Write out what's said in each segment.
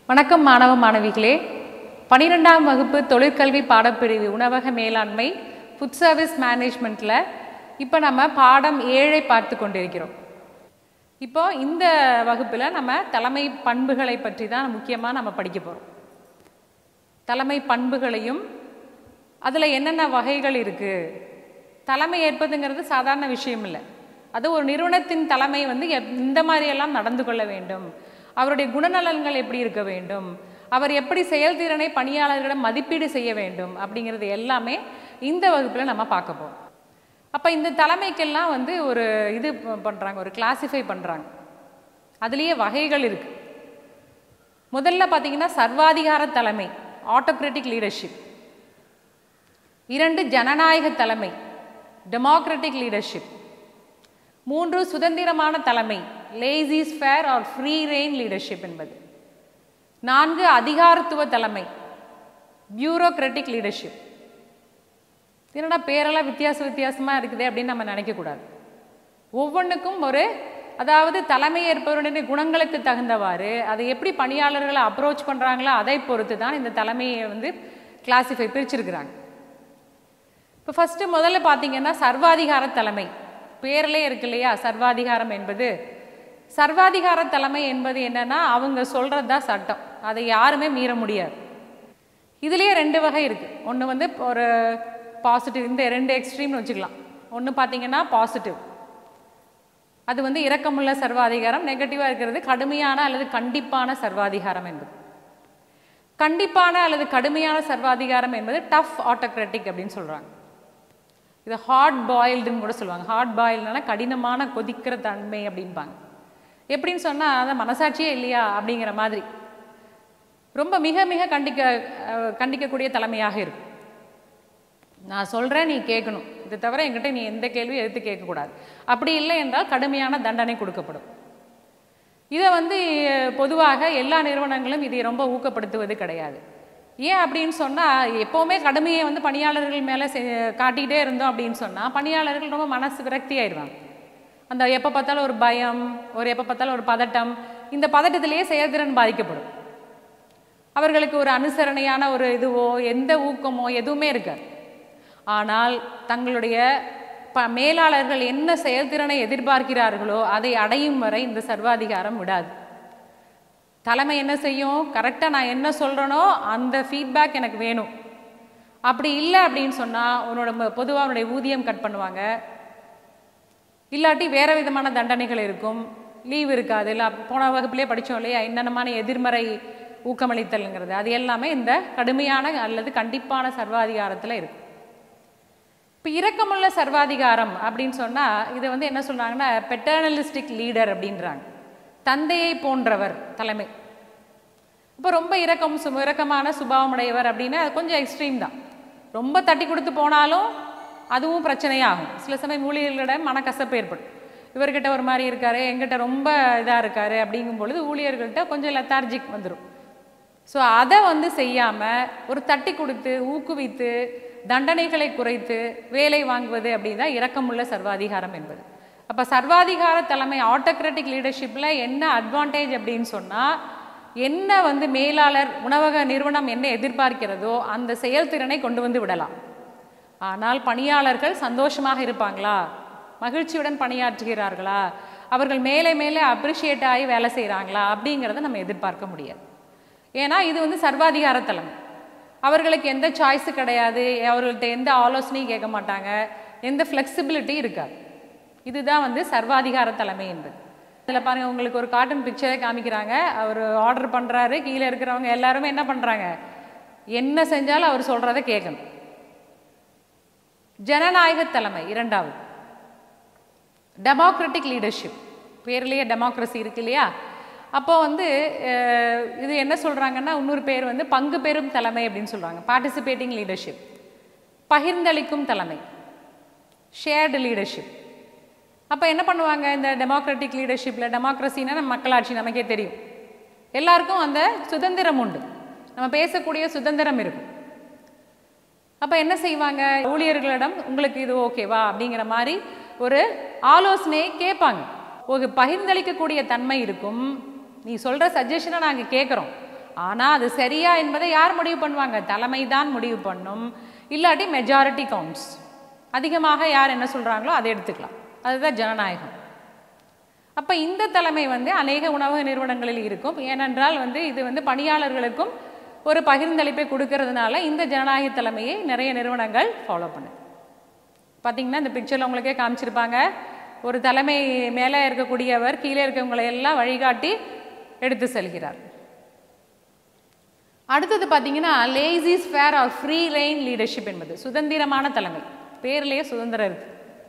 வணக்கம் மாணவ மாணவிகளே பனிரெண்டாம் வகுப்பு தொழிற்கல்வி பாடப்பிரிவு உணவக மேலாண்மை ஃபுட் சர்வீஸ் மேனேஜ்மெண்ட்டில் இப்போ நம்ம பாடம் ஏழை பார்த்து கொண்டிருக்கிறோம் இப்போ இந்த வகுப்பில் நம்ம தலைமை பண்புகளை பற்றி தான் முக்கியமாக நம்ம படிக்க போகிறோம் தலைமை பண்புகளையும் அதில் என்னென்ன வகைகள் இருக்குது தலைமை ஏற்பதுங்கிறது சாதாரண விஷயம் இல்லை அது ஒரு நிறுவனத்தின் தலைமை வந்து எப்- இந்த மாதிரியெல்லாம் நடந்து கொள்ள வேண்டும் அவருடைய குணநலன்கள் எப்படி இருக்க வேண்டும் அவர் எப்படி செயல்திறனை பணியாளர்களிடம் மதிப்பீடு செய்ய வேண்டும் அப்படிங்கிறது எல்லாமே இந்த வகுப்பில் நம்ம பார்க்க போகிறோம் அப்போ இந்த தலைமைக்கெல்லாம் வந்து ஒரு இது பண்ணுறாங்க ஒரு கிளாசிஃபை பண்ணுறாங்க அதுலேயே வகைகள் இருக்குது முதல்ல பார்த்தீங்கன்னா சர்வாதிகார தலைமை ஆட்டோக்ராட்டிக் லீடர்ஷிப் இரண்டு ஜனநாயக தலைமை டெமோக்ராட்டிக் லீடர்ஷிப் மூன்று சுதந்திரமான தலைமை laissez faire or free rein leadership என்பது நான்கு அதிகாரத்துவ தலைமை பியூரோக்ராட்டிக் லீடர்ஷிப் என்னடா பேரெல்லாம் வித்தியாச வித்தியாசமாக இருக்குதே அப்படின்னு நம்ம நினைக்கக்கூடாது ஒவ்வொன்றுக்கும் ஒரு அதாவது தலைமை ஏற்பவருடைய குணங்களுக்கு தகுந்தவாறு அதை எப்படி பணியாளர்களை அப்ரோச் பண்ணுறாங்களோ அதை பொறுத்து தான் இந்த தலைமையை வந்து கிளாசிஃபை பிரிச்சிருக்கிறாங்க இப்போ ஃபஸ்ட்டு முதல்ல பார்த்தீங்கன்னா சர்வாதிகார தலைமை பேர்லே இருக்கு இல்லையா சர்வாதிகாரம் என்பது சர்வாதிகார தலைமை என்பது என்னன்னா அவங்க சொல்கிறது தான் சட்டம் அதை யாருமே மீற முடியாது இதுலேயே ரெண்டு வகை இருக்குது ஒன்று வந்து ஒரு பாசிட்டிவ் இந்த ரெண்டு எக்ஸ்ட்ரீம்னு வச்சுக்கலாம் ஒன்று பார்த்தீங்கன்னா பாசிட்டிவ் அது வந்து இரக்கமுள்ள சர்வாதிகாரம் நெகட்டிவாக இருக்கிறது கடுமையான அல்லது கண்டிப்பான சர்வாதிகாரம் என்பது கண்டிப்பான அல்லது கடுமையான சர்வாதிகாரம் என்பது டஃப் ஆட்டோக்ராட்டிக் அப்படின்னு சொல்கிறாங்க இது ஹார்ட் பாயில்டுன்னு கூட சொல்லுவாங்க ஹார்ட் பாயில்னா கடினமான கொதிக்கிற தன்மை அப்படிம்பாங்க எப்படின்னு சொன்னால் அதை மனசாட்சியே இல்லையா அப்படிங்கிற மாதிரி ரொம்ப மிக மிக கண்டிக்க அஹ், கண்டிக்கக்கூடிய தலைமையாக இருக்கும் நான் சொல்கிறேன் நீ கேட்கணும் இது தவிர என்கிட்ட நீ எந்த கேள்வியும் எடுத்து கேட்கக்கூடாது அப்படி இல்லை என்றால் கடுமையான தண்டனை கொடுக்கப்படும் இதை வந்து பொதுவாக எல்லா நிறுவனங்களும் இதை ரொம்ப ஊக்கப்படுத்துவது கிடையாது ஏன் அப்படின்னு சொன்னால் எப்போவுமே கடுமையை வந்து பணியாளர்கள் மேலே காட்டிக்கிட்டே இருந்தோம் அப்படின்னு சொன்னால் பணியாளர்கள் ரொம்ப மனசு விரக்தி ஆயிடுவாங்க அந்த எப்போ பார்த்தாலும் ஒரு பயம் ஒரு எப்போ பார்த்தாலும் ஒரு பதட்டம் இந்த பதட்டத்திலேயே செயல்திறன் பாதிக்கப்படும் அவர்களுக்கு ஒரு அனுசரணையான ஒரு இதுவோ எந்த ஊக்கமோ எதுவுமே இருக்காது ஆனால் தங்களுடைய ப மேலாளர்கள் என்ன செயல்திறனை எதிர்பார்க்கிறார்களோ அதை அடையும் வரை இந்த சர்வாதிகாரம் விடாது தலைமை என்ன செய்யும் கரெக்டாக நான் என்ன சொல்கிறேனோ அந்த ஃபீட்பேக் எனக்கு வேணும் அப்படி இல்லை அப்படின்னு சொன்னால் உன்னோட பொதுவாக உன்னுடைய ஊதியம் கட் பண்ணுவாங்க இல்லாட்டி வேறு விதமான தண்டனைகள் இருக்கும் லீவ் இருக்காது இல்லை போன வகுப்பிலே படித்தோம் இல்லையா என்னென்னமான எதிர்மறை ஊக்கமளித்தல்ங்கிறது அது எல்லாமே இந்த கடுமையான அல்லது கண்டிப்பான சர்வாதிகாரத்தில் இருக்கும் இப்போ இரக்கமுள்ள சர்வாதிகாரம் அப்படின்னு சொன்னால் இதை வந்து என்ன சொல்கிறாங்கன்னா பெட்டர்னலிஸ்டிக் லீடர் அப்படின்றாங்க தந்தையை போன்றவர் தலைமை இப்போ ரொம்ப இரக்கம் சு இரக்கமான சுபாவமுடையவர் அப்படின்னா அது கொஞ்சம் எக்ஸ்ட்ரீம் தான் ரொம்ப தட்டி கொடுத்து போனாலும் அதுவும் பிரச்சனையாகும் சில சமயம் ஊழியர்களிடம் மனக்கசப்பு ஏற்படும் இவர்கிட்ட ஒரு மாதிரி இருக்காரு எங்கிட்ட ரொம்ப இதாக இருக்காரு அப்படிங்கும் பொழுது ஊழியர்கள்ட்ட கொஞ்சம் லெத்தார்ஜிக் வந்துடும் ஸோ அதை வந்து செய்யாமல் ஒரு தட்டி கொடுத்து ஊக்குவித்து தண்டனைகளை குறைத்து வேலை வாங்குவது அப்படின்னா இரக்கமுள்ள சர்வாதிகாரம் என்பது அப்போ சர்வாதிகார தலைமை ஆட்டோக்ராட்டிக் லீடர்ஷிப்பில் என்ன அட்வான்டேஜ் அப்படின்னு சொன்னால் என்ன வந்து மேலாளர் உணவக நிறுவனம் என்ன எதிர்பார்க்கிறதோ அந்த செயல்திறனை கொண்டு வந்து விடலாம் ஆனால் பணியாளர்கள் சந்தோஷமாக இருப்பாங்களா மகிழ்ச்சியுடன் பணியாற்றுகிறார்களா அவர்கள் மேலே மேலே அப்ரிஷியேட் ஆகி வேலை செய்கிறாங்களா அப்படிங்கிறத நம்ம எதிர்பார்க்க முடியாது ஏன்னா இது வந்து சர்வாதிகார தலைமை அவர்களுக்கு எந்த சாய்ஸு கிடையாது அவர்கள்ட்ட எந்த ஆலோசனையும் கேட்க மாட்டாங்க எந்த ஃப்ளெக்சிபிலிட்டி இருக்காது இதுதான் வந்து சர்வாதிகார தலைமை என்பது இதில் பாருங்கள் உங்களுக்கு ஒரு கார்ட்டூன் பிக்சரே காமிக்கிறாங்க அவர் ஆர்டர் பண்ணுறாரு கீழே இருக்கிறவங்க எல்லாருமே என்ன பண்ணுறாங்க என்ன செஞ்சாலும் அவர் சொல்கிறத கேட்கணும் ஜனநாயக தலைமை இரண்டாவது டெமோக்ராட்டிக் லீடர்ஷிப் பேர்லேயே டெமோக்ரஸி இருக்கு இல்லையா அப்போ வந்து அஹ், இது என்ன சொல்கிறாங்கன்னா இன்னொரு பேர் வந்து பங்கு பெறும் தலைமை அப்படின்னு சொல்கிறாங்க பார்ட்டிசிபேட்டிங் லீடர்ஷிப் பகிர்ந்தளிக்கும் தலைமை ஷேர்டு லீடர்ஷிப் அப்போ என்ன பண்ணுவாங்க இந்த டெமோக்ராட்டிக் லீடர்ஷிப்பில் டெமோக்ரஸினா நம்ம மக்களாட்சி நமக்கே தெரியும் எல்லாருக்கும் அந்த சுதந்திரம் உண்டு நம்ம பேசக்கூடிய சுதந்திரம் இருக்கும் அப்போ என்ன செய்வாங்க ஊழியர்களிடம் உங்களுக்கு இது ஓகேவா அப்படிங்கிற மாதிரி ஒரு ஆலோசனையை கேட்பாங்க ஒரு பகிர்ந்தளிக்கக்கூடிய தன்மை இருக்கும் நீ சொல்கிற சஜஷனை நாங்கள் கேட்குறோம் ஆனால் அது சரியா என்பதை யார் முடிவு பண்ணுவாங்க தலைமை தான் முடிவு பண்ணும் இல்லாட்டி மெஜாரிட்டி கவுண்ட்ஸ் அதிகமாக யார் என்ன சொல்கிறாங்களோ அதை எடுத்துக்கலாம் அதுதான் ஜனநாயகம் அப்போ இந்த தலைமை வந்து அநேக உணவக நிறுவனங்களில் இருக்கும் ஏனென்றால் வந்து இது வந்து பணியாளர்களுக்கும் ஒரு பகிர்ந்தளிப்பை கொடுக்கறதுனால இந்த ஜனநாயக தலைமையை நிறைய நிறுவனங்கள் ஃபாலோ பண்ணுது பார்த்தீங்கன்னா இந்த பிக்சரில் உங்களுக்கே காமிச்சிருப்பாங்க ஒரு தலைமை மேலே இருக்கக்கூடியவர் கீழே இருக்கவங்களை எல்லாம் வழிகாட்டி எடுத்து செல்கிறார் அடுத்தது பார்த்தீங்கன்னா laissez faire or free rein leadership என்பது சுதந்திரமான தலைமை பேர்லேயே சுதந்திரம் இருக்கு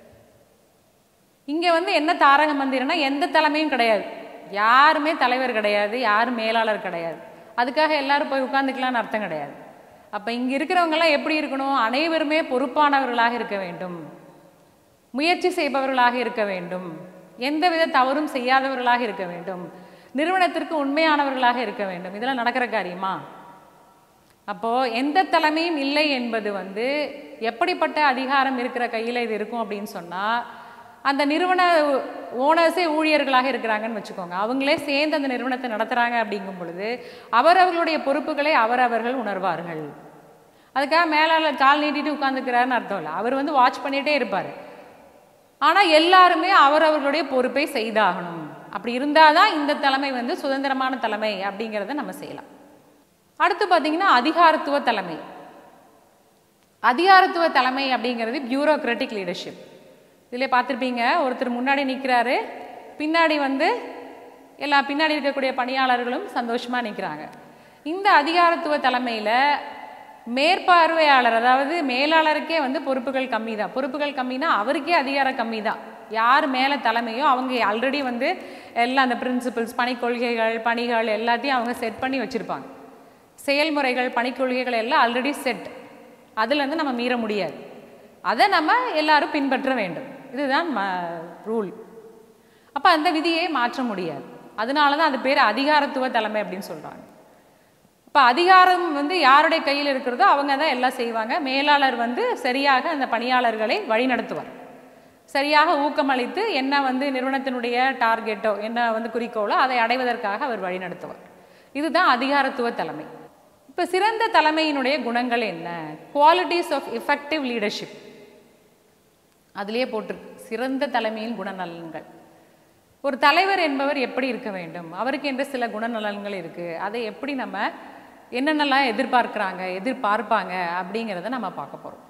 இங்கே வந்து என்ன தாரக மந்திரம்னா எந்த தலைமையும் கிடையாது யாருமே தலைவர் கிடையாது யாரும் மேலாளர் கிடையாது அதுக்காக எல்லாரும் போய் உட்காந்துக்கலாம்னு அர்த்தம் கிடையாது அப்போ இங்கே இருக்கிறவங்கெல்லாம் எப்படி இருக்கணும் அனைவருமே பொறுப்பானவர்களாக இருக்க வேண்டும் முயற்சி செய்பவர்களாக இருக்க வேண்டும் எந்தவித தவறும் செய்யாதவர்களாக இருக்க வேண்டும் நிறுவனத்திற்கு உண்மையானவர்களாக இருக்க வேண்டும் இதெல்லாம் நடக்கிற காரியமா அப்போ எந்த தலைமையும் இல்லை என்பது வந்து எப்படிப்பட்ட அதிகாரம் இருக்கிற கையில் இது இருக்கும் அப்படின்னு சொன்னா அந்த நிறுவன ஓனர்ஸே ஊழியர்களாக இருக்கிறாங்கன்னு வச்சுக்கோங்க அவங்களே சேர்ந்து அந்த நிறுவனத்தை நடத்துறாங்க அப்படிங்கும் பொழுது அவரவர்களுடைய பொறுப்புகளை அவரவர்கள் உணர்வார்கள் அதுக்காக மேலாளர் கால் நீட்டிட்டு உட்காந்துக்கிறாருன்னு அர்த்தம் இல்லை அவர் வந்து வாட்ச் பண்ணிட்டே இருப்பார் ஆனால் எல்லாருமே அவரவர்களுடைய பொறுப்பை செய்தாகணும் அப்படி இருந்தால் தான் இந்த தலைமை வந்து சுதந்திரமான தலைமை அப்படிங்கிறத நம்ம செய்யலாம் அடுத்து பார்த்தீங்கன்னா அதிகாரத்துவ தலைமை அதிகாரத்துவ தலைமை அப்படிங்கிறது பியூரோக்ராட்டிக் லீடர்ஷிப் இதில் பார்த்துருப்பீங்க ஒருத்தர் முன்னாடி நிற்கிறாரு பின்னாடி வந்து எல்லா பின்னாடி இருக்கக்கூடிய பணியாளர்களும் சந்தோஷமாக நிற்கிறாங்க இந்த அதிகாரத்துவ தலைமையில் மேற்பார்வையாளர் அதாவது மேலாளருக்கே வந்து பொறுப்புகள் கம்மி தான் பொறுப்புகள் கம்மினா அவருக்கே அதிகாரம் கம்மி தான் யார் மேலே தலைமையோ அவங்க ஆல்ரெடி வந்து எல்லாம் அந்த பிரின்சிபல்ஸ் பணிக்கொள்கைகள் பணிகள் எல்லாத்தையும் அவங்க செட் பண்ணி வச்சுருப்பாங்க செயல்முறைகள் பணிக்கொள்கைகள் எல்லாம் ஆல்ரெடி செட் அதுலேருந்து நம்ம மீற முடியாது அதை நம்ம எல்லாரும் பின்பற்ற வேண்டும் இதுதான் ரூல் அப்போ அந்த விதியை மாற்ற முடியாது அதனால தான் அது பேர் அதிகாரத்துவ தலைமை அப்படின்னு சொல்கிறாங்க இப்போ அதிகாரம் வந்து யாருடைய கையில் இருக்கிறதோ அவங்க தான் எல்லாம் செய்வாங்க மேலாளர் வந்து சரியாக அந்த பணியாளர்களை வழிநடத்துவார் சரியாக ஊக்கமளித்து என்ன வந்து நிறுவனத்தினுடைய டார்கெட்டோ என்ன வந்து குறிக்கோளோ அதை அடைவதற்காக அவர் வழிநடத்துவார் இதுதான் அதிகாரத்துவ தலைமை இப்போ சிறந்த தலைமையினுடைய குணங்கள் என்ன குவாலிட்டிஸ் ஆஃப் எஃபெக்டிவ் லீடர்ஷிப் அதிலேயே போட்டிருக்கு சிறந்த தலைமையின் குணநலன்கள் ஒரு தலைவர் என்பவர் எப்படி இருக்க வேண்டும் அவருக்கு என்ற சில குணநலன்கள் இருக்குது அதை எப்படி நம்ம என்னென்னலாம் எதிர்பார்க்குறாங்க எதிர்பார்ப்பாங்க அப்படிங்கிறத நம்ம பார்க்க போகிறோம்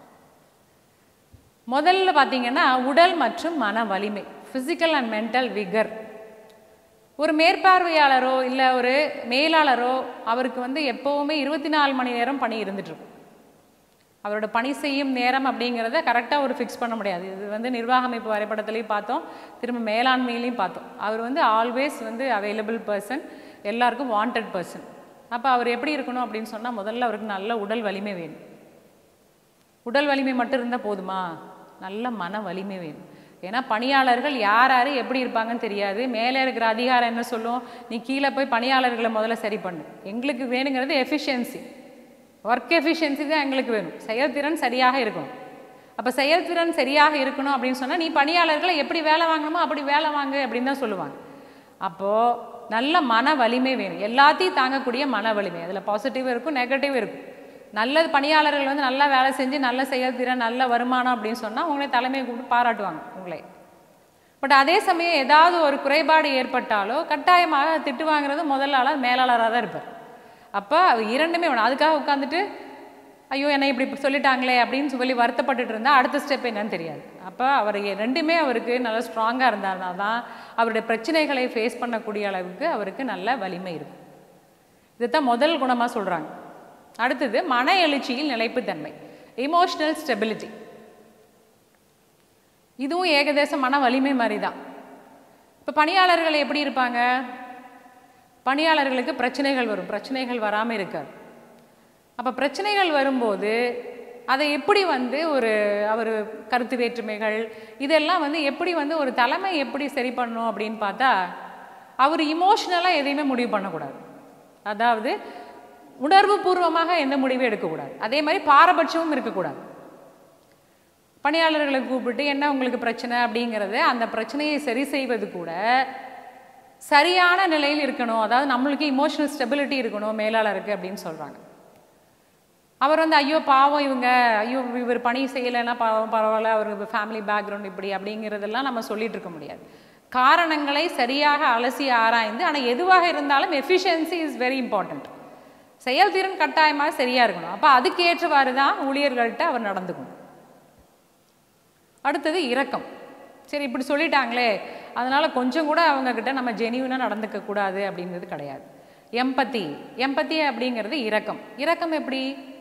முதல்ல பார்த்தீங்கன்னா உடல் மற்றும் மன வலிமை ஃபிசிக்கல் அண்ட் மென்டல் விகர் ஒரு மேற்பார்வையாளரோ இல்லை ஒரு மேலாளரோ அவருக்கு வந்து எப்போவுமே இருபத்தி நாலு மணி நேரம் பணி இருந்துகிட்ருக்கும் அவரோட பணி செய்யும் நேரம் அப்படிங்கிறத கரெக்டாக ஒரு ஃபிக்ஸ் பண்ண முடியாது இது வந்து நிர்வாக அமைப்பு வரைபடத்துலையும் பார்த்தோம் திரும்ப மேலாண்மையிலையும் பார்த்தோம் அவர் வந்து ஆல்வேஸ் வந்து அவைலபிள் பர்சன் எல்லாருக்கும் வாண்டட் பர்சன் அப்போ அவர் எப்படி இருக்கணும் அப்படின்னு சொன்னால் முதல்ல அவருக்கு நல்ல உடல் வலிமை வேணும் உடல் வலிமை மட்டும் இருந்தால் போதுமா நல்ல மன வலிமை வேணும் ஏன்னா பணியாளர்கள் யார் யார் எப்படி இருப்பாங்கன்னு தெரியாது மேலே இருக்கிற அதிகாரம் என்ன சொல்லும் நீ கீழே போய் பணியாளர்களை முதல்ல சரி பண்ணு எங்களுக்கு வேணுங்கிறது எஃபிஷியன்சி ஒர்க் எஃபிஷியன்சி தான் எங்களுக்கு வேணும் செயல்திறன் சரியாக இருக்கணும் அப்போ செயல்திறன் சரியாக இருக்கணும் அப்படின்னு சொன்னால் நீ பணியாளர்களை எப்படி வேலை வாங்கணுமோ அப்படி வேலை வாங்கு அப்படின்னு தான் சொல்லுவாங்க அப்போது நல்ல மன வலிமை வேணும் எல்லாத்தையும் தாங்கக்கூடிய மன வலிமை அதில் பாசிட்டிவ் இருக்கும் நெகட்டிவ் இருக்கும் நல்ல பணியாளர்கள் வந்து நல்லா வேலை செஞ்சு நல்ல செயல்திறன் நல்ல வருமானம் அப்படின்னு சொன்னால் உங்களை தலைமையை கூப்பிட்டு பாராட்டுவாங்க உங்களை பட் அதே சமயம் ஏதாவது ஒரு குறைபாடு ஏற்பட்டாலோ கட்டாயமாக திட்டு வாங்குறது முதல் ஆளாக மேலாளராக தான் இருப்பார் அப்போ இரண்டுமே வேணும் அதுக்காக உட்காந்துட்டு ஐயோ என்னை இப்படி சொல்லிட்டாங்களே அப்படின்னு சொல்லி வருத்தப்பட்டுட்டு இருந்தால் அடுத்த ஸ்டெப் என்னன்னு தெரியாது அப்போ அவர் ரெண்டுமே அவருக்கு நல்லா ஸ்ட்ராங்காக இருந்தால்னா தான் அவருடைய பிரச்சனைகளை ஃபேஸ் பண்ணக்கூடிய அளவுக்கு அவருக்கு நல்ல வலிமை இருக்கும் இதுதான் முதல் குணமாக சொல்கிறாங்க அடுத்தது மன எழுச்சியில் நிலைப்புத்தன்மை இமோஷனல் ஸ்டெபிலிட்டி இதுவும் ஏகதேச மன வலிமை மாதிரி தான் இப்போ பணியாளர்கள் எப்படி இருப்பாங்க பணியாளர்களுக்கு பிரச்சனைகள் வரும் பிரச்சனைகள் வராமல் இருக்காது அப்போ பிரச்சனைகள் வரும்போது அதை எப்படி வந்து ஒரு அவர் கருத்து வேற்றுமைகள் இதெல்லாம் வந்து எப்படி வந்து ஒரு தலைமை எப்படி சரி பண்ணணும் அப்படின்னு பார்த்தா அவர் இமோஷ்னலாக எதையுமே முடிவு பண்ணக்கூடாது அதாவது உணர்வு பூர்வமாக எந்த முடிவும் எடுக்கக்கூடாது அதே மாதிரி பாரபட்சமும் இருக்கக்கூடாது பணியாளர்களை கூப்பிட்டு என்ன உங்களுக்கு பிரச்சனை அப்படிங்கிறது அந்த பிரச்சனையை சரி செய்வது கூட சரியான நிலையில் இருக்கணும் அதாவது நம்மளுக்கு இமோஷனல் ஸ்டெபிலிட்டி இருக்கணும் மேலாளருக்கு அப்படின்னு சொல்கிறாங்க அவர் வந்து ஐயோ பாவம் இவங்க ஐயோ இவர் பணி செய்யலைன்னா பாவம் பரவாயில்ல அவர் ஃபேமிலி பேக்ரவுண்ட் இப்படி அப்படிங்கிறதெல்லாம் நம்ம சொல்லிட்டு இருக்க முடியாது காரணங்களை சரியாக அலசி ஆராய்ந்து ஆனால் எதுவாக இருந்தாலும் எஃபிஷியன்சி இஸ் வெரி இம்பார்ட்டண்ட் செயல்திறன் கட்டாயமாக சரியாக இருக்கணும் அப்போ அதுக்கு ஏற்றவாறு தான் ஊழியர்கள்ட்ட அவர் நடந்துக்கணும் அடுத்தது இரக்கம் சரி இப்படி சொல்லிட்டாங்களே அதனால கொஞ்சம் கூட அவங்க கிட்ட நம்ம ஜெனியூனாக நடந்துக்க கூடாது அப்படிங்கிறது கிடையாது எம்பத்தி எம்பத்தி அப்படிங்கிறது இரக்கம் இரக்கம் எப்படி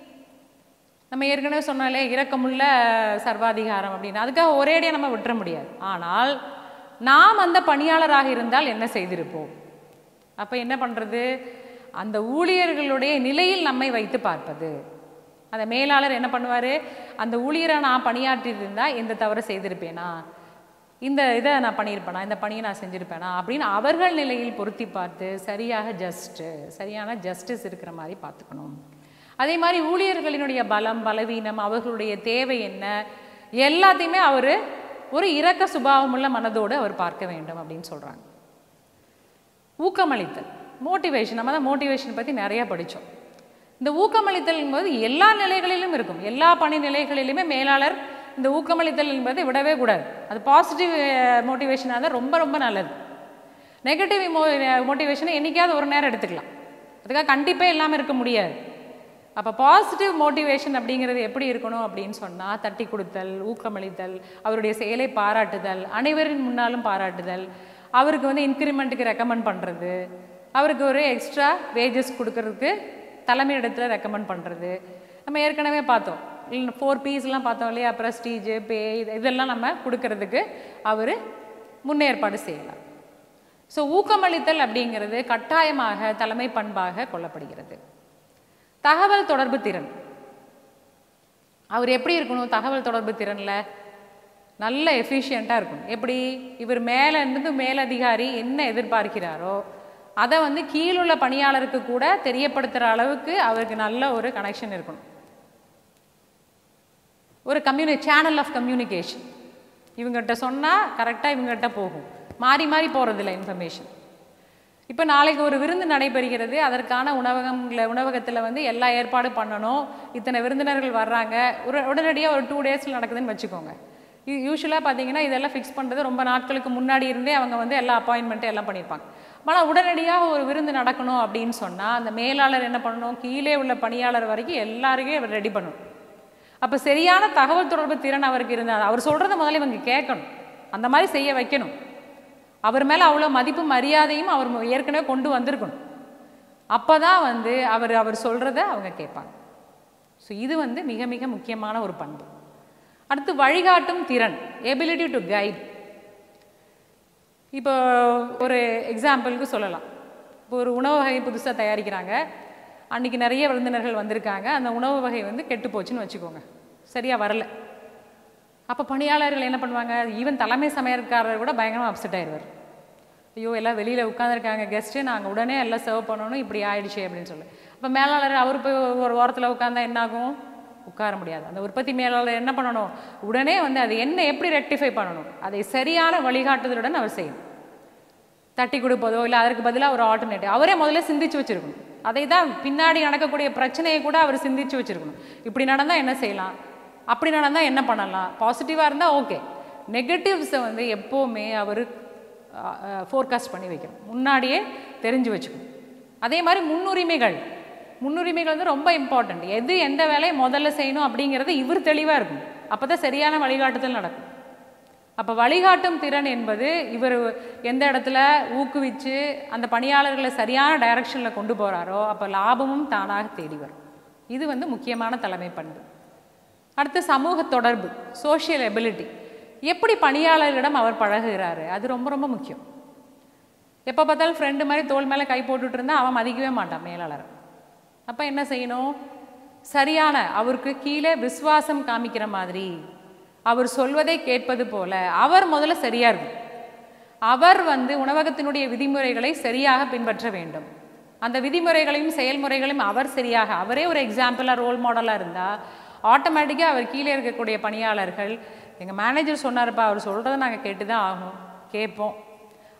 நம்ம ஏற்கனவே சொன்னாலே இரக்கமுள்ள சர்வாதிகாரம் அப்படின்னு அதுக்காக ஒரேடியாக நம்ம விட்டுற முடியாது ஆனால் நாம் அந்த பணியாளராக இருந்தால் என்ன செய்திருப்போம் அப்போ என்ன பண்ணுறது அந்த ஊழியர்களுடைய நிலையில் நம்மை வைத்து பார்ப்பது அந்த மேலாளர் என்ன பண்ணுவார் அந்த ஊழியரை நான் பணியாற்றிட்டு இருந்தால் எந்த தவறு செய்திருப்பேனா இந்த இதை நான் பண்ணியிருப்பேனா இந்த பணியை நான் செஞ்சுருப்பேனா அப்படின்னு அவர்கள் நிலையில் பொருத்தி பார்த்து சரியாக ஜஸ்ட்டு சரியான ஜஸ்டிஸ் இருக்கிற மாதிரி பார்த்துக்கணும் அதே மாதிரி ஊழியர்களினுடைய பலம் பலவீனம் அவர்களுடைய தேவை என்ன எல்லாத்தையுமே அவர் ஒரு இரக்க சுபாவமுள்ள மனதோடு அவர் பார்க்க வேண்டும் அப்படின்னு சொல்கிறாங்க ஊக்கமளித்தல் மோட்டிவேஷன் நம்ம தான் மோட்டிவேஷன் பற்றி நிறைய படித்தோம் இந்த ஊக்கமளித்தல் என்பது எல்லா நிலைகளிலும் இருக்கும் எல்லா பணி நிலைகளிலுமே மேலாளர் இந்த ஊக்கமளித்தல் என்பதை விடவே கூடாது அது பாசிட்டிவ் மோட்டிவேஷனாக தான் ரொம்ப ரொம்ப நல்லது நெகட்டிவ் மோ மோட்டிவேஷனை என்றைக்காவது ஒரு நேரம் எடுத்துக்கலாம் அதுக்காக கண்டிப்பாக இல்லாமல் இருக்க முடியாது அப்போ பாசிட்டிவ் மோட்டிவேஷன் அப்படிங்கிறது எப்படி இருக்கணும் அப்படின்னு சொன்னால் தட்டி கொடுத்தல் ஊக்கமளித்தல் அவருடைய செயலை பாராட்டுதல் அனைவரின் முன்னாலும் பாராட்டுதல் அவருக்கு வந்து இன்க்ரிமெண்ட்டுக்கு ரெக்கமெண்ட் பண்ணுறது அவருக்கு ஒரு எக்ஸ்ட்ரா வேஜஸ் கொடுக்கறதுக்கு தலைமையிடத்தில் ரெக்கமெண்ட் பண்ணுறது நம்ம ஏற்கனவே பார்த்தோம் ஃபோர் பீஸ்லாம் பார்த்தோம் இல்லையா ப்ரெஸ்டீஜு பே இதெல்லாம் நம்ம கொடுக்கறதுக்கு அவர் முன்னேற்பாடு செய்யலாம் ஸோ ஊக்கமளித்தல் அப்படிங்கிறது கட்டாயமாக தலைமை பண்பாக கொள்ளப்படுகிறது தகவல் தொடர்பு திறன் அவர் எப்படி இருக்கணும் தகவல் தொடர்பு திறனில் நல்ல எஃபிஷியண்ட்டாக இருக்கணும் எப்படி இவர் மேலே இருந்து மேலதிகாரி என்ன எதிர்பார்க்கிறாரோ அதை வந்து கீழுள்ள பணியாளருக்கு கூட தெரியப்படுத்துகிற அளவுக்கு அவருக்கு நல்ல ஒரு கனெக்ஷன் இருக்கணும் ஒரு கம்யூனி சேனல் ஆஃப் கம்யூனிகேஷன் இவங்ககிட்ட சொன்னால் கரெக்டாக இவங்ககிட்ட போகும் மாறி மாறி போகிறதில்ல இன்ஃபர்மேஷன் இப்போ நாளைக்கு ஒரு விருந்து நடைபெறுகிறது அதற்கான உணவகங்களில் உணவகத்தில் வந்து எல்லா ஏற்பாடு பண்ணணும் இத்தனை விருந்தினர்கள் வர்றாங்க ஒரு உடனடியாக ஒரு டூ டேஸில் நடக்குதுன்னு வச்சுக்கோங்க யூஸ்வலாக பார்த்தீங்கன்னா இதெல்லாம் ஃபிக்ஸ் பண்ணுறது ரொம்ப நாட்களுக்கு முன்னாடி இருந்தே அவங்க வந்து எல்லா அப்பாயின்மெண்ட்டும் எல்லாம் பண்ணியிருப்பாங்க ஆனால் உடனடியாக ஒரு விருந்து நடக்கணும் அப்படின்னு சொன்னால் அந்த மேலாளர் என்ன பண்ணணும் கீழே உள்ள பணியாளர் வரைக்கும் எல்லாருக்கும் அவர் ரெடி பண்ணணும் அப்போ சரியான தகவல் தொடர்பு திறன் அவருக்கு இருந்தால் அவர் சொல்கிறத முதல்ல இவங்க கேட்கணும் அந்த மாதிரி செய்ய வைக்கணும் அவர் மேலே அவ்வளோ மதிப்பு மரியாதையும் அவர் ஏற்கனவே கொண்டு வந்திருக்கணும் அப்போ தான் வந்து அவர் அவர் சொல்கிறத அவங்க கேட்பாங்க ஸோ இது வந்து மிக மிக முக்கியமான ஒரு பண்பு அடுத்து வழிகாட்டும் திறன் எபிலிட்டி டு கைட் இப்போ ஒரு எக்ஸாம்பிளுக்கு சொல்லலாம் இப்போ ஒரு உணவு வகை புதுசாக தயாரிக்கிறாங்க அன்றைக்கி நிறைய விருந்தினர்கள் வந்திருக்காங்க அந்த உணவு வகை வந்து கெட்டு போச்சுன்னு வச்சுக்கோங்க சரியாக வரல அப்போ பணியாளர்கள் என்ன பண்ணுவாங்க ஈவன் தலைமை சமையல்காரர் கூட பயங்கரமாக அப்செட் ஆயிடுவார் ஐயோ எல்லாம் வெளியில் உட்காந்துருக்காங்க கெஸ்ட்டு நாங்கள் உடனே எல்லாம் சர்வ் பண்ணணும் இப்படி ஆயிடுச்சு அப்படின்னு சொல்லி அப்போ மேலாளர் அவர் போய் ஒரு ஓரத்தில் உட்காந்தா என்னாகும் உட்கார முடியாது அந்த உற்பத்தி மேலாளர் என்ன பண்ணணும் உடனே வந்து அது என்ன எப்படி ரெக்டிஃபை பண்ணணும் அதை சரியான வழிகாட்டுதலுடன் அவர் செய்யணும் தட்டி கொடுப்பதோ இல்லை அதற்கு பதிலாக ஒரு ஆல்டர்னேட்டிவ் அவரே முதல்ல சிந்திச்சு வச்சுருக்கணும் அதை தான் பின்னாடி நடக்கக்கூடிய பிரச்சனையை கூட அவர் சிந்திச்சு வச்சுருக்கணும் இப்படி நடந்தால் என்ன செய்யலாம் அப்படி நடந்தால் என்ன பண்ணலாம் பாசிட்டிவாக இருந்தால் ஓகே நெகட்டிவ்ஸை வந்து எப்போவுமே அவர் ஃபோர்காஸ்ட் பண்ணி வைக்கணும் முன்னாடியே தெரிஞ்சு வச்சுக்கணும் அதே மாதிரி முன்னுரிமைகள் முன்னுரிமைகள் வந்து ரொம்ப இம்பார்ட்டண்ட் எது எந்த வேலையை முதல்ல செய்யணும் அப்படிங்கிறது இவர் தெளிவாக இருக்கும் அப்போ தான் சரியான வழிகாட்டுதல் நடக்கும் அப்போ வழிகாட்டும் திறன் என்பது இவர் எந்த இடத்துல ஊக்குவிச்சு அந்த பணியாளர்களை சரியான டைரக்ஷனில் கொண்டு போகிறாரோ அப்போ லாபமும் தானாக தேடி வரும் இது வந்து முக்கியமான தலைமை பண்பு அடுத்து சமூக தொடர்பு சோஷியல் எபிலிட்டி எப்படி பணியாளர்களிடம் அவர் பழகுகிறாரு அது ரொம்ப ரொம்ப முக்கியம் எப்போ பார்த்தாலும் ஃப்ரெண்டு மாதிரி தோல் மேலே கை போட்டுட்டு இருந்தால் அவன் மதிக்கவே மாட்டான் மேலாளர் அப்போ என்ன செய்யணும் சரியான அவருக்கு கீழே விசுவாசம் காமிக்கிற மாதிரி அவர் சொல்வதை கேட்பது போல அவர் முதல்ல சரியா இருக்கும் அவர் வந்து உணவகத்தினுடைய விதிமுறைகளை சரியாக பின்பற்ற வேண்டும் அந்த விதிமுறைகளையும் செயல்முறைகளையும் அவர் சரியாக அவரே ஒரு எக்ஸாம்பிளாக ரோல் மாடலாக இருந்தால் ஆட்டோமேட்டிக்காக அவர் கீழே இருக்கக்கூடிய பணியாளர்கள் எங்கள் மேனேஜர் சொன்னார்ப்பா அவர் சொல்கிறத நாங்கள் கேட்டு தான் ஆகணும் கேட்போம்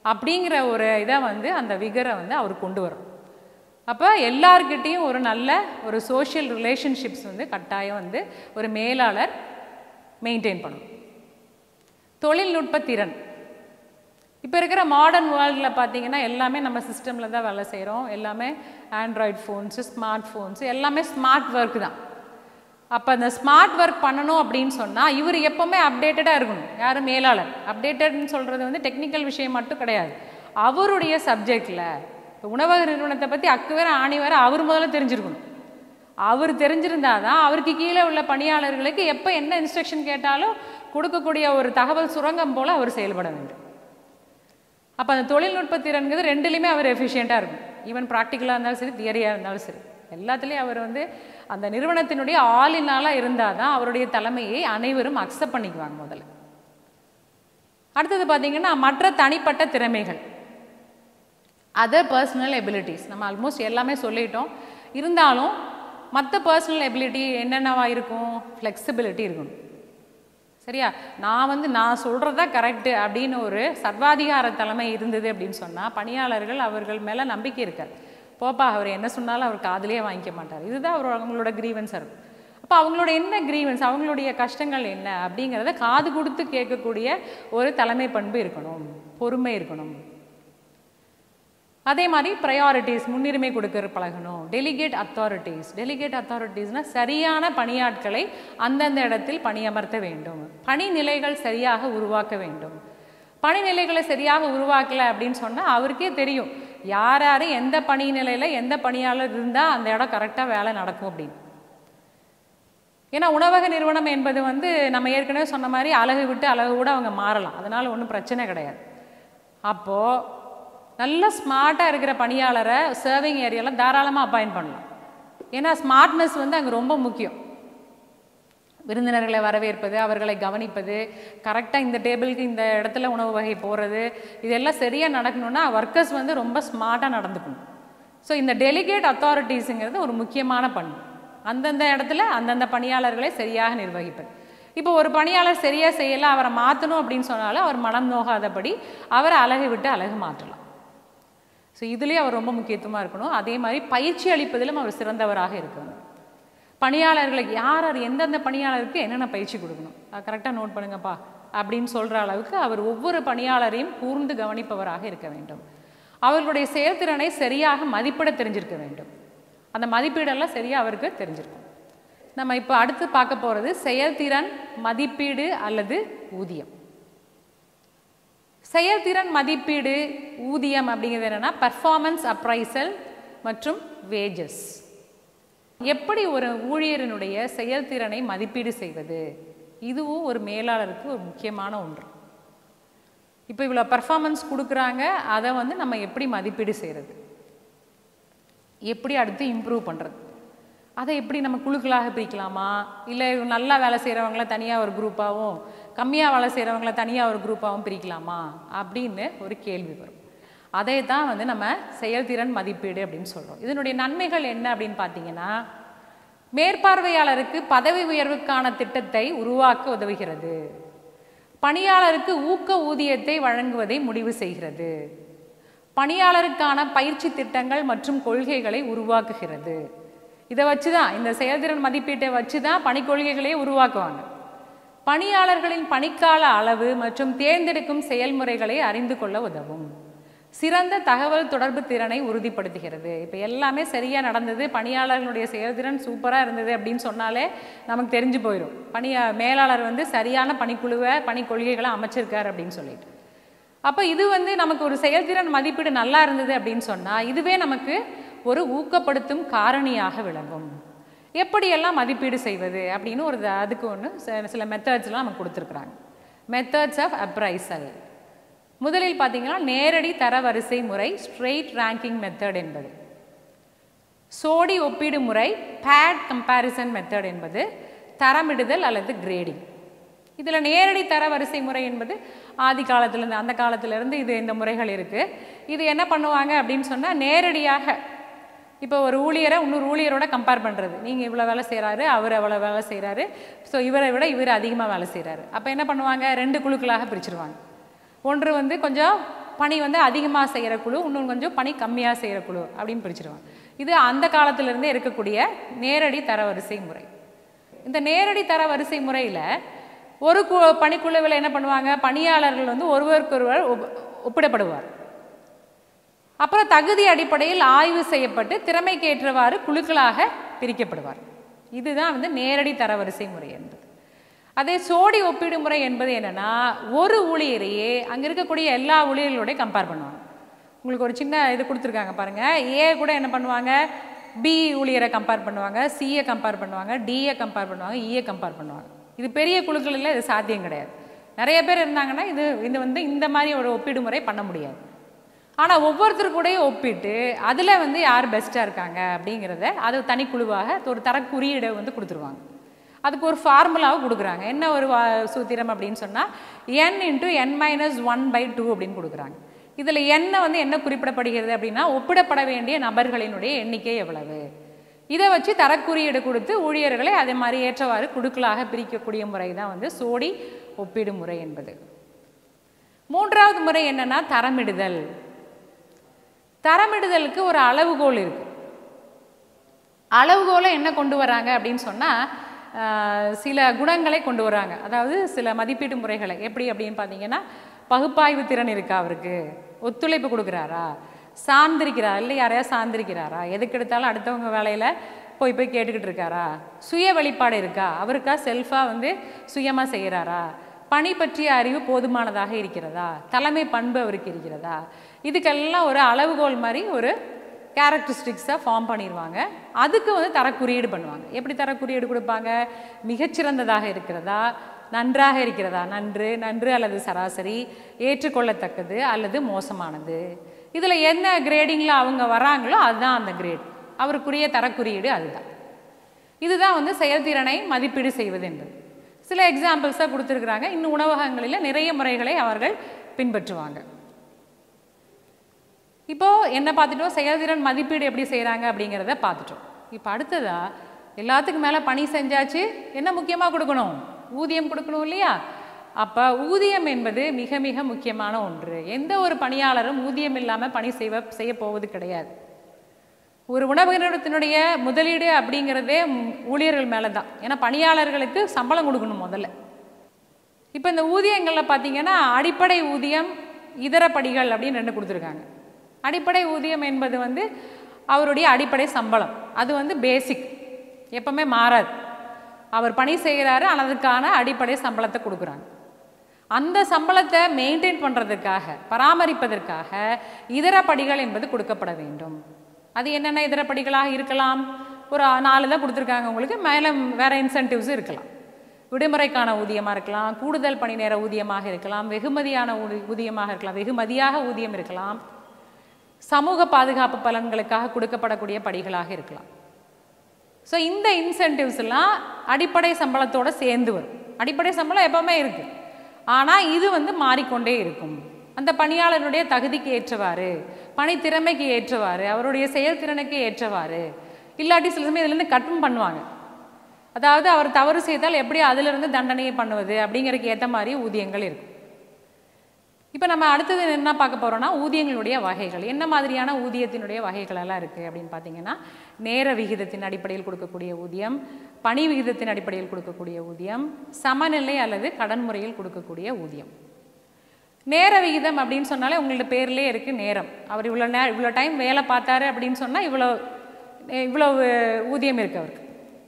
அப்படிங்கிற ஒரு இதை வந்து அந்த விகரை வந்து அவர் கொண்டு வரும் அப்போ எல்லார்கிட்டேயும் ஒரு நல்ல ஒரு சோஷியல் ரிலேஷன்ஷிப்ஸ் வந்து கட்டாயம் வந்து ஒரு மேலாளர் மெயின்டைன் பண்ணணும் தொழில்நுட்ப திறன் இப்போ இருக்கிற மாடர்ன் வேர்ல்டில் பார்த்தீங்கன்னா எல்லாமே நம்ம சிஸ்டமில் தான் வேலை செய்கிறோம் எல்லாமே ஆண்ட்ராய்ட் ஃபோன்ஸு ஸ்மார்ட் ஃபோன்ஸு எல்லாமே ஸ்மார்ட் ஒர்க் தான் அப்போ அந்த ஸ்மார்ட் ஒர்க் பண்ணணும் அப்படின்னு சொன்னால் இவர் எப்போவுமே அப்டேட்டடாக இருக்கணும் யார் மேலாளர் அப்டேட்டட்னு சொல்கிறது வந்து டெக்னிக்கல் விஷயம் மட்டும் கிடையாது அவருடைய சப்ஜெக்டில் இப்போ உணவக நிறுவனத்தை பற்றி அக்கு வேற ஆணி வேற அவர் முதல்ல தெரிஞ்சிருக்கணும் அவர் தெரிஞ்சிருந்தா தான் அவருக்கு கீழே உள்ள பணியாளர்களுக்கு எப்போ என்ன இன்ஸ்ட்ரக்ஷன் கேட்டாலும் கொடுக்கக்கூடிய ஒரு தகவல் சுரங்கம் போல் அவர் செயல்பட வேண்டும் அப்போ அந்த தொழில்நுட்ப திறன்கிறது ரெண்டுலேயுமே அவர் எஃபிஷியண்ட்டாக இருக்கும் ஈவன் ப்ராக்டிக்கலாக இருந்தாலும் சரி தியரியாக இருந்தாலும் சரி எல்லாத்துலேயும் அவர் வந்து அந்த நிறுவனத்தினுடைய ஆளினாலாக இருந்தால் தான் அவருடைய தலைமையை அனைவரும் அக்செப்ட் பண்ணிக்குவாங்க முதல்ல அடுத்தது பார்த்தீங்கன்னா மற்ற தனிப்பட்ட திறமைகள் அதர் பர்சனல் எபிலிட்டிஸ் நம்ம ஆல்மோஸ்ட் எல்லாமே சொல்லிட்டோம் இருந்தாலும் மற்ற பர்சனல் எபிலிட்டி என்னென்னவா இருக்கும் ஃப்ளெக்சிபிலிட்டி இருக்கணும் சரியா நான் வந்து நான் சொல்கிறதா கரெக்டு அப்படின்னு ஒரு சர்வாதிகார தலைமை இருந்தது அப்படின்னு சொன்னால் பணியாளர்கள் அவர்கள் மேலே நம்பிக்கை இருக்காது போப்பா அவர் என்ன சொன்னாலும் அவர் காதுலயே வாங்கிக்க மாட்டார் இதுதான் அவர் அவங்களோட கிரீவன்ஸாக இருக்கும் அப்போ அவங்களோட என்ன கிரீவன்ஸ் அவங்களுடைய கஷ்டங்கள் என்ன அப்படிங்கிறத காது கொடுத்து கேட்கக்கூடிய ஒரு தலைமை பண்பு இருக்கணும் பொறுமை இருக்கணும் அதே மாதிரி ப்ரையாரிட்டிஸ் முன்னுரிமை கொடுக்கற பழகணும் டெலிகேட் அத்தாரிட்டிஸ் டெலிகேட் அத்தாரிட்டிஸ்னால் சரியான பணியாட்களை அந்தந்த இடத்தில் பணியமர்த்த வேண்டும் பணி நிலைகள் சரியாக உருவாக்க வேண்டும் பணி நிலைகளை சரியாக உருவாக்கலை அப்படின்னு சொன்னால் அவருக்கே தெரியும் யார் யார் எந்த பணி நிலையில் எந்த பணியாளர் இருந்தால் அந்த இடம் கரெக்டாக வேலை நடக்கும் அப்படின்னு ஏன்னா உணவக நிறுவனம் என்பது வந்து நம்ம ஏற்கனவே சொன்ன மாதிரி அழகு விட்டு அழகு கூட அவங்க மாறலாம் அதனால் ஒன்றும் பிரச்சனை கிடையாது அப்போது நல்ல ஸ்மார்ட்டாக இருக்கிற பணியாளரை சர்விங் ஏரியாவில் தாராளமாக அப்பாயிண்ட் பண்ணலாம் ஏன்னா ஸ்மார்ட்னஸ் வந்து அங்கே ரொம்ப முக்கியம் விருந்தினர்களை வரவேற்பது அவர்களை கவனிப்பது கரெக்டாக இந்த டேபிளுக்கு இந்த இடத்துல உணவு வகை போகிறது இதெல்லாம் சரியாக நடக்கணும்னா ஒர்க்கர்ஸ் வந்து ரொம்ப ஸ்மார்ட்டாக நடந்துக்கணும் ஸோ இந்த டெலிகேட் அத்தாரிட்டிஸுங்கிறது ஒரு முக்கியமான பண்பு அந்தந்த இடத்துல அந்தந்த பணியாளர்களை சரியாக நிர்வகிப்பது இப்போ ஒரு பணியாளர் சரியாக செய்யலை அவரை மாற்றணும் அப்படின்னு சொன்னாலும் அவர் மனம் நோகாதபடி அவரை அழகு விட்டு அழகு மாற்றலாம் ஸோ இதுலேயே அவர் ரொம்ப முக்கியத்துவமாக இருக்கணும் அதே மாதிரி பயிற்சி அளிப்பதிலும் அவர் சிறந்தவராக இருக்கணும் பணியாளர்களுக்கு யார் யார் எந்தெந்த பணியாளருக்கு என்னென்ன பயிற்சி கொடுக்கணும் அது கரெக்டாக நோட் பண்ணுங்கப்பா அப்படின்னு சொல்கிற அளவுக்கு அவர் ஒவ்வொரு பணியாளரையும் கூர்ந்து கவனிப்பவராக இருக்க வேண்டும் அவர்களுடைய செயல்திறனை சரியாக மதிப்பிட தெரிஞ்சிருக்க வேண்டும் அந்த மதிப்பீடெல்லாம் சரியாக அவருக்கு தெரிஞ்சிருக்கும் நம்ம இப்போ அடுத்து பார்க்க போகிறது செயல்திறன் மதிப்பீடு அல்லது ஊதியம் செயல்திறன் மதிப்பீடு ஊதியம் அப்படிங்கிறது என்னென்னா பர்ஃபார்மன்ஸ் அப்ரைசல் மற்றும் வேஜஸ் எப்படி ஒரு ஊழியரினுடைய செயல்திறனை மதிப்பீடு செய்வது இதுவும் ஒரு மேலாளருக்கு ஒரு முக்கியமான ஒன்று இப்போ இவ்வளோ பர்ஃபார்மன்ஸ் கொடுக்குறாங்க அதை வந்து நம்ம எப்படி மதிப்பீடு செய்கிறது எப்படி அடுத்து இம்ப்ரூவ் பண்ணுறது அதை எப்படி நம்ம குழுக்களாக பிரிக்கலாமா இல்லை நல்லா வேலை செய்கிறவங்கள தனியாக ஒரு குரூப்பாகவும் கம்மியாக வேலை செய்கிறவங்கள தனியாக ஒரு குரூப்பாகவும் பிரிக்கலாமா அப்படின்னு ஒரு கேள்வி வரும் அதை தான் வந்து நம்ம செயல்திறன் மதிப்பீடு அப்படின்னு சொல்கிறோம் இதனுடைய நன்மைகள் என்ன அப்படின்னு பார்த்தீங்கன்னா மேற்பார்வையாளருக்கு பதவி உயர்வுக்கான திட்டத்தை உருவாக்க உதவுகிறது பணியாளருக்கு ஊக்க ஊதியத்தை வழங்குவதை முடிவு செய்கிறது பணியாளருக்கான பயிற்சி திட்டங்கள் மற்றும் கொள்கைகளை உருவாக்குகிறது இதை வச்சு தான் இந்த செயல்திறன் மதிப்பீட்டை வச்சு தான் பணிக்கொள்கைகளே உருவாக்குவாங்க பணியாளர்களின் பணிக்கால அளவு மற்றும் தேர்ந்தெடுக்கும் செயல்முறைகளை அறிந்து கொள்ள உதவும் சிறந்த தகவல் தொடர்பு திறனை உறுதிப்படுத்துகிறது இப்போ எல்லாமே சரியாக நடந்தது பணியாளர்களுடைய செயல்திறன் சூப்பராக இருந்தது அப்படின்னு சொன்னாலே நமக்கு தெரிஞ்சு போயிடும் பணியா மேலாளர் வந்து சரியான பணிக்குழுவை பணி கொள்கைகளை அமைச்சிருக்காரு அப்படின்னு சொல்லிட்டு அப்போ இது வந்து நமக்கு ஒரு செயல்திறன் மதிப்பீடு நல்லா இருந்தது அப்படின்னு சொன்னால் இதுவே நமக்கு ஒரு ஊக்கப்படுத்தும் காரணியாக விளங்கும் எப்படியெல்லாம் மதிப்பீடு செய்வது அப்படின்னு ஒரு அதுக்கு ஒன்று சில மெத்தட்ஸ்லாம் நமக்கு கொடுத்துருக்குறாங்க மெத்தட்ஸ் ஆஃப் அப்ரைசல் முதலில் பார்த்தீங்கன்னா நேரடி தரவரிசை முறை ஸ்ட்ரெயிட் ரேங்கிங் மெத்தட் என்பது சோடி ஒப்பீடு முறை பேட் கம்பேரிசன் மெத்தட் என்பது தரமிடுதல் அல்லது கிரேடிங் இதில் நேரடி தரவரிசை முறை என்பது ஆதி காலத்துலேருந்து அந்த காலத்திலேருந்து இது இந்த முறைகள் இருக்குது இது என்ன பண்ணுவாங்க அப்படின்னு சொன்னால் நேரடியாக இப்போ ஒரு ஊழியரை இன்னொரு ஊழியரோட கம்பேர் பண்ணுறது நீங்கள் இவ்வளோ வேலை செய்கிறாரு அவர் அவ்வளோ வேலை செய்கிறாரு ஸோ இவரை விட இவர் அதிகமாக வேலை செய்கிறாரு அப்போ என்ன பண்ணுவாங்க ரெண்டு குழுக்களாக பிரிச்சிருவாங்க ஒன்று வந்து கொஞ்சம் பணி வந்து அதிகமாக செய்கிற குழு இன்னும் கொஞ்சம் பணி கம்மியாக செய்கிற குழு அப்படின்னு பிரிச்சிருவாங்க இது அந்த காலத்திலிருந்தே இருக்கக்கூடிய நேரடி தரவரிசை முறை இந்த நேரடி தரவரிசை முறையில் ஒரு கு பணிக்குழுவில் என்ன பண்ணுவாங்க பணியாளர்கள் வந்து ஒருவருக்கொருவர் ஒப் ஒப்பிடப்படுவார் அப்புறம் தகுதி அடிப்படையில் ஆய்வு செய்யப்பட்டு திறமைக்கு ஏற்றவாறு குழுக்களாக பிரிக்கப்படுவார் இதுதான் வந்து நேரடி தரவரிசை முறை என்பது அதே சோடி ஒப்பீடு முறை என்பது என்னன்னா ஒரு ஊழியரையே அங்கே இருக்கக்கூடிய எல்லா ஊழியர்களோடய கம்பேர் பண்ணுவாங்க உங்களுக்கு ஒரு சின்ன இது கொடுத்துருக்காங்க பாருங்க ஏ கூட என்ன பண்ணுவாங்க பி ஊழியரை கம்பேர் பண்ணுவாங்க சியை கம்பேர் பண்ணுவாங்க டியை கம்பேர் பண்ணுவாங்க இயை கம்பேர் பண்ணுவாங்க இது பெரிய குழுக்களில் இது சாத்தியம் கிடையாது நிறைய பேர் இருந்தாங்கன்னா இது இது வந்து இந்த மாதிரி ஒரு ஒப்பீடு முறை பண்ண முடியாது ஆனால் ஒவ்வொருத்தர் கூடயும் ஒப்பிட்டு அதில் வந்து யார் பெஸ்ட்டாக இருக்காங்க அப்படிங்கிறத அது தனிக்குழுவாக ஒரு தரக்குறியீடை வந்து கொடுத்துருவாங்க அதுக்கு ஒரு ஃபார்முலாவை கொடுக்குறாங்க என்ன ஒரு வா- சூத்திரம் அப்படின்னு சொன்னால் n into n minus one by two அப்படின்னு கொடுக்குறாங்க இதில் என்ன வந்து என்ன குறிப்பிடப்படுகிறது அப்படின்னா ஒப்பிடப்பட வேண்டிய நபர்களினுடைய எண்ணிக்கை எவ்வளவு இதை வச்சு தரக்குறியீடு கொடுத்து ஊழியர்களை அதே மாதிரி ஏற்றவாறு குழுக்களாக பிரிக்கக்கூடிய முறை தான் வந்து சோடி ஒப்பீடு முறை என்பது மூன்றாவது முறை என்னன்னா தரமிடுதல் தரமிடுதலுக்கு ஒரு அளவுகோல் இருக்கு அளவுகோலை என்ன கொண்டு வராங்க அப்படின்னு சொன்னால் சில குணங்களை கொண்டு வராங்க அதாவது சில மதிப்பீட்டு முறைகளை எப்படி அப்படின்னு பார்த்தீங்கன்னா பகுப்பாய்வு திறன் இருக்கா அவருக்கு ஒத்துழைப்பு கொடுக்குறாரா சார்ந்திருக்கிறாரா இல்லை யாரையா சார்ந்திருக்கிறாரா எதுக்கு எடுத்தாலும் அடுத்தவங்க வேலையில் போய் போய் கேட்டுக்கிட்டு இருக்காரா சுய வெளிப்பாடு இருக்கா அவருக்கா செல்ஃபாக வந்து சுயமாக செய்கிறாரா பணி பற்றிய அறிவு போதுமானதாக இருக்கிறதா தலைமை பண்பு அவருக்கு இருக்கிறதா இதுக்கெல்லாம் ஒரு அளவுகோல் மாதிரி ஒரு கேரக்டரிஸ்டிக்ஸாக ஃபார்ம் பண்ணிடுவாங்க அதுக்கு வந்து தரக்குறியீடு பண்ணுவாங்க எப்படி தரக்குறியீடு கொடுப்பாங்க மிகச்சிறந்ததாக இருக்கிறதா நன்றாக இருக்கிறதா நன்று நன்று அல்லது சராசரி ஏற்றுக்கொள்ளத்தக்கது அல்லது மோசமானது இதில் என்ன கிரேடிங்கில் அவங்க வராங்களோ அதுதான் அந்த கிரேட் அவருக்குரிய தரக்குறியீடு அதுதான் இதுதான் வந்து செயல்திறனை மதிப்பீடு செய்வது என்பது சில எக்ஸாம்பிள்ஸாக கொடுத்துருக்குறாங்க இன்னும் உணவகங்களில் நிறைய முறைகளை அவர்கள் பின்பற்றுவாங்க இப்போ என்ன பார்த்துட்டோம் செயல்திறன் மதிப்பீடு எப்படி செய்கிறாங்க அப்படிங்கிறத பார்த்துட்டோம் இப்போ அடுத்ததா எல்லாத்துக்கும் மேலே பணி செஞ்சாச்சு என்ன முக்கியமாக கொடுக்கணும் ஊதியம் கொடுக்கணும் இல்லையா அப்போ ஊதியம் என்பது மிக மிக முக்கியமான ஒன்று எந்த ஒரு பணியாளரும் ஊதியம் இல்லாமல் பணி செய்வ செய்ய போவது கிடையாது ஒரு உணவு நிறுவனத்தினுடைய முதலீடு அப்படிங்கிறதே ம், ஊழியர்கள் மேலே தான் ஏன்னா பணியாளர்களுக்கு சம்பளம் கொடுக்கணும் முதல்ல இப்போ இந்த ஊதியங்களில் பார்த்தீங்கன்னா அடிப்படை ஊதியம் இதர படிகள் அப்படின்னு ரெண்டு கொடுத்துருக்காங்க அடிப்படை ஊதியம் என்பது வந்து அவருடைய அடிப்படை சம்பளம் அது வந்து பேசிக் எப்பவுமே மாறாது அவர் பணி செய்கிறாரு ஆனால் அதுக்கான அடிப்படை சம்பளத்தை கொடுக்குறாங்க அந்த சம்பளத்தை மெயின்டைன் பண்ணுறதுக்காக பராமரிப்பதற்காக இதர படிகள் என்பது கொடுக்கப்பட வேண்டும் அது என்னென்ன இதர படிகளாக இருக்கலாம் ஒரு நாலு தான் கொடுத்துருக்காங்க உங்களுக்கு மேலே வேறு இன்சென்டிவ்ஸும் இருக்கலாம் விடுமுறைக்கான ஊதியமாக இருக்கலாம் கூடுதல் பணி நேர ஊதியமாக இருக்கலாம் வெகுமதியான ஊதி- ஊதியமாக இருக்கலாம் வெகுமதியாக ஊதியம் இருக்கலாம் சமூக பாதுகாப்பு பலன்களுக்காக கொடுக்கப்படக்கூடிய படிகளாக இருக்கலாம் ஸோ இந்த இன்சென்டிவ்ஸ் எல்லாம் அடிப்படை சம்பளத்தோட சேர்ந்து வரும் அடிப்படை சம்பளம் எப்பவுமே இருக்கு ஆனால் இது வந்து மாறிக்கொண்டே இருக்கும் அந்த பணியாளருடைய தகுதிக்கு ஏற்றவாறு பணி திறமைக்கு ஏற்றவாறு அவருடைய செயல்திறனுக்கு ஏற்றவாறு இல்லாட்டி சில சமயம் இதுலேருந்து கட்டும் பண்ணுவாங்க அதாவது அவர் தவறு செய்தால் எப்படி அதிலிருந்து தண்டனையை பண்ணுவது அப்படிங்கிறதுக்கு ஏற்ற மாதிரி ஊதியங்கள் இருக்கும் இப்போ நம்ம அடுத்தது என்ன பார்க்க போறோம்னா ஊதியங்களுடைய வகைகள் என்ன மாதிரியான ஊதியத்தினுடைய வகைகள் எல்லாம் இருக்குது அப்படின்னு பார்த்தீங்கன்னா நேர விகிதத்தின் அடிப்படையில் கொடுக்கக்கூடிய ஊதியம் பணி விகிதத்தின் அடிப்படையில் கொடுக்கக்கூடிய ஊதியம் சமநிலை அல்லது கடன் முறையில் கொடுக்கக்கூடிய ஊதியம் நேர விகிதம் அப்படின்னு சொன்னாலே உங்களோட பேர்லேயே இருக்குது நேரம் அவர் இவ்வளோ நே இவ்வளோ டைம் வேலை பார்த்தாரு அப்படின்னு சொன்னால் இவ்வளோ இவ்வளோ ஊதியம் இருக்குது அவருக்கு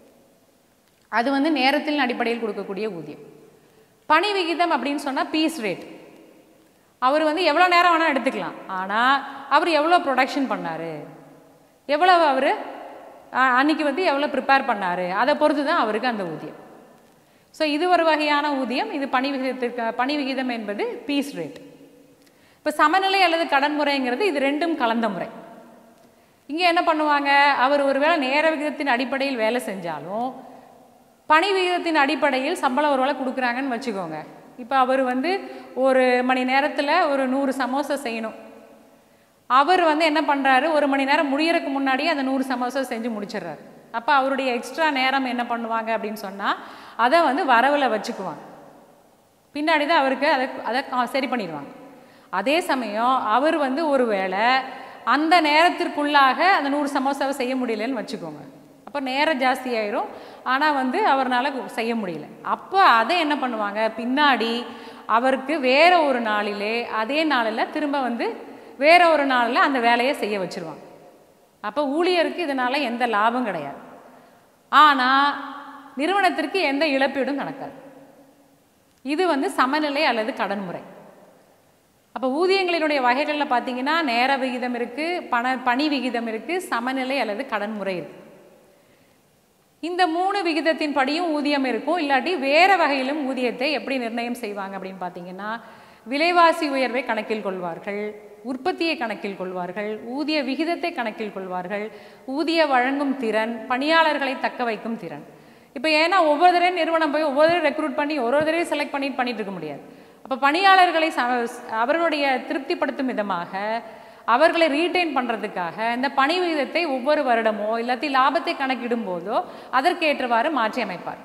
அது வந்து நேரத்தின் அடிப்படையில் கொடுக்கக்கூடிய ஊதியம் பணி விகிதம் அப்படின்னு சொன்னால் பீஸ் ரேட் அவர் வந்து எவ்வளோ நேரம் வேணால் எடுத்துக்கலாம் ஆனால் அவர் எவ்வளோ ப்ரொடக்ஷன் பண்ணார் எவ்வளோ அவர் அன்னைக்கு வந்து எவ்வளோ ப்ரிப்பேர் பண்ணார் அதை பொறுத்து தான் அவருக்கு அந்த ஊதியம் ஸோ இது ஒரு வகையான ஊதியம் இது பணி விகிதத்திற்கு பணி விகிதம் என்பது பீஸ் ரேட் இப்போ சமநிலை அல்லது கடன் முறைங்கிறது இது ரெண்டும் கலந்த முறை இங்கே என்ன பண்ணுவாங்க அவர் ஒருவேளை நேர விகிதத்தின் அடிப்படையில் வேலை செஞ்சாலும் பணி விகிதத்தின் அடிப்படையில் சம்பளம் ஒருவேளை கொடுக்குறாங்கன்னு வச்சுக்கோங்க இப்போ அவர் வந்து ஒரு மணி நேரத்தில் ஒரு நூறு சமோசா செய்யணும் அவர் வந்து என்ன பண்ணுறாரு ஒரு மணி நேரம் முடியறதுக்கு முன்னாடியே அந்த நூறு சமோசா செஞ்சு முடிச்சிடுறாரு அப்போ அவருடைய எக்ஸ்ட்ரா நேரம் என்ன பண்ணுவாங்க அப்படின்னு சொன்னால் அதை வந்து வரவில் வச்சுக்குவாங்க பின்னாடி தான் அவருக்கு அதை அதை கா- சரி பண்ணிடுவாங்க அதே சமயம் அவர் வந்து ஒரு வேளை அந்த நேரத்திற்குள்ளாக அந்த நூறு சமோசாவை செய்ய முடியலன்னு வச்சுக்கோங்க அப்போ நேரம் ஜாஸ்தி ஆயிரும் ஆனால் வந்து அவர்னால செய்ய முடியல அப்போ அதை என்ன பண்ணுவாங்க பின்னாடி அவருக்கு வேற ஒரு நாளிலே அதே நாளில் திரும்ப வந்து வேற ஒரு நாளில் அந்த வேலையை செய்ய வச்சிருவாங்க அப்போ ஊழியருக்கு இதனால் எந்த லாபம் கிடையாது ஆனால் நிறுவனத்திற்கு எந்த இழப்பீடும் நடக்காது இது வந்து சமநிலை அல்லது கடன் முறை அப்போ ஊதியங்களினுடைய வகைகளில் பார்த்தீங்கன்னா நேர விகிதம் இருக்குது பண பணி விகிதம் இருக்குது சமநிலை அல்லது கடன் முறை இருக்குது இந்த மூணு விகிதத்தின் படியும் ஊதியம் இருக்கும் இல்லாட்டி வேறு வகையிலும் ஊதியத்தை எப்படி நிர்ணயம் செய்வாங்க அப்படின்னு பார்த்தீங்கன்னா விலைவாசி உயர்வை கணக்கில் கொள்வார்கள் உற்பத்தியை கணக்கில் கொள்வார்கள் ஊதிய விகிதத்தை கணக்கில் கொள்வார்கள் ஊதிய வழங்கும் திறன் பணியாளர்களை தக்க வைக்கும் திறன் இப்போ ஏன்னா ஒவ்வொரு தடவையும் நிறுவனம் போய் ஒவ்வொரு தடவை ரெக்ரூட் பண்ணி ஒரு ஒரு தடவையும் செலக்ட் பண்ணி பண்ணிட்டு இருக்க முடியாது அப்போ பணியாளர்களை ச அவர்களுடைய திருப்திப்படுத்தும் விதமாக அவர்களை ரீட்டைன் பண்ணுறதுக்காக இந்த பணி விகிதத்தை ஒவ்வொரு வருடமோ இல்லாட்டி லாபத்தை கணக்கிடும் போதோ அதற்கேற்றவாறு மாற்றி அமைப்பார்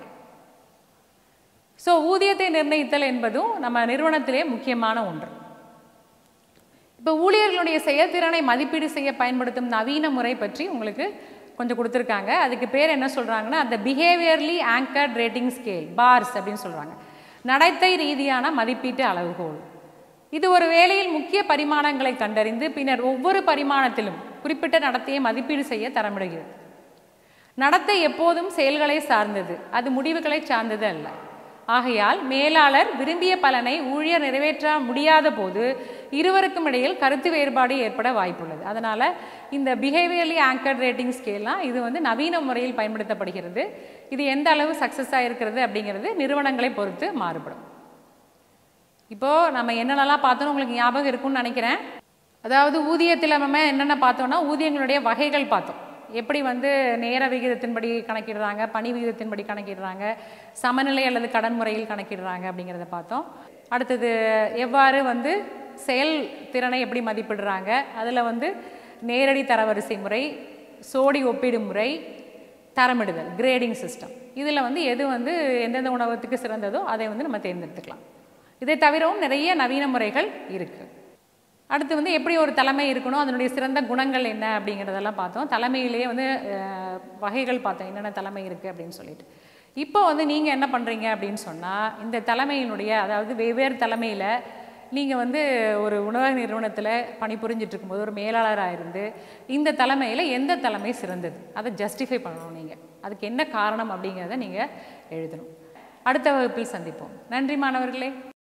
ஸோ ஊதியத்தை நிர்ணயித்தல் என்பதும் நம்ம நிறுவனத்திலே முக்கியமான ஒன்று இப்போ ஊழியர்களுடைய செயல்திறனை மதிப்பீடு செய்ய பயன்படுத்தும் நவீன முறை பற்றி உங்களுக்கு கொஞ்சம் கொடுத்துருக்காங்க அதுக்கு பேர் என்ன சொல்கிறாங்கன்னா அந்த behaviourally anchored rating scales BARS அப்படின்னு சொல்கிறாங்க நடத்தை ரீதியான மதிப்பீட்டு அளவுகோல் இது ஒரு வேளையில் முக்கிய பரிமாணங்களை கண்டறிந்து பின்னர் ஒவ்வொரு பரிமாணத்திலும் குறிப்பிட்ட நடத்தையை மதிப்பீடு செய்ய தரமிடுகிறது நடத்தை எப்போதும் செயல்களை சார்ந்தது அது முடிவுகளை சார்ந்தது அல்ல ஆகையால் மேலாளர் விரும்பிய பலனை ஊழியர் நிறைவேற்ற முடியாத போது இருவருக்கும் இடையில் கருத்து வேறுபாடு ஏற்பட வாய்ப்புள்ளது அதனால் இந்த பிஹேவியர்லி ஆங்கர்ட் ரேட்டிங் ஸ்கேல்லாம் இது வந்து நவீன முறையில் பயன்படுத்தப்படுகிறது இது எந்த அளவு சக்ஸஸாக இருக்கிறது அப்படிங்கிறது நிறுவனங்களை பொறுத்து மாறுபடும் இப்போது நம்ம என்னென்னலாம் பார்த்தோம் உங்களுக்கு ஞாபகம் இருக்கும்னு நினைக்கிறேன் அதாவது ஊதியத்தில் நம்ம என்னென்ன பார்த்தோம்னா ஊதியங்களுடைய வகைகள் பார்த்தோம் எப்படி வந்து நேர விகிதத்தின்படி கணக்கிடுறாங்க பணி விகிதத்தின்படி கணக்கிடுறாங்க சமநிலை அல்லது கடன் முறையில் கணக்கிடுறாங்க அப்படிங்கிறத பார்த்தோம் அடுத்தது எவ்வாறு வந்து செயல் திறனை எப்படி மதிப்பிடுறாங்க அதில் வந்து நேரடி தரவரிசை முறை சோடி ஒப்பீடு முறை தரமிடுதல் கிரேடிங் சிஸ்டம் இதில் வந்து எது வந்து எந்தெந்த உணவகத்துக்கு சிறந்ததோ அதை வந்து நம்ம தேர்ந்தெடுத்துக்கலாம் இதை தவிரவும் நிறைய நவீன முறைகள் இருக்குது அடுத்து வந்து எப்படி ஒரு தலைமை இருக்கணும் அதனுடைய சிறந்த குணங்கள் என்ன அப்படிங்கிறதெல்லாம் பார்த்தோம் தலைமையிலேயே வந்து அஹ், வகைகள் பார்த்தோம் என்னென்ன தலைமை இருக்குது அப்படின்னு சொல்லிட்டு இப்போ வந்து நீங்கள் என்ன பண்ணுறீங்க அப்படின்னு சொன்னால் இந்த தலைமையினுடைய அதாவது வெவ்வேறு தலைமையில் நீங்கள் வந்து ஒரு உணவக நிறுவனத்தில் பணிபுரிஞ்சிட்டு இருக்கும்போது ஒரு மேலாளராக இருந்து இந்த தலைமையில் எந்த தலைமை சிறந்தது அதை ஜஸ்டிஃபை பண்ணணும் நீங்கள் அதுக்கு என்ன காரணம் அப்படிங்கிறத நீங்கள் எழுதணும் அடுத்த வகுப்பில் சந்திப்போம் நன்றி மாணவர்களே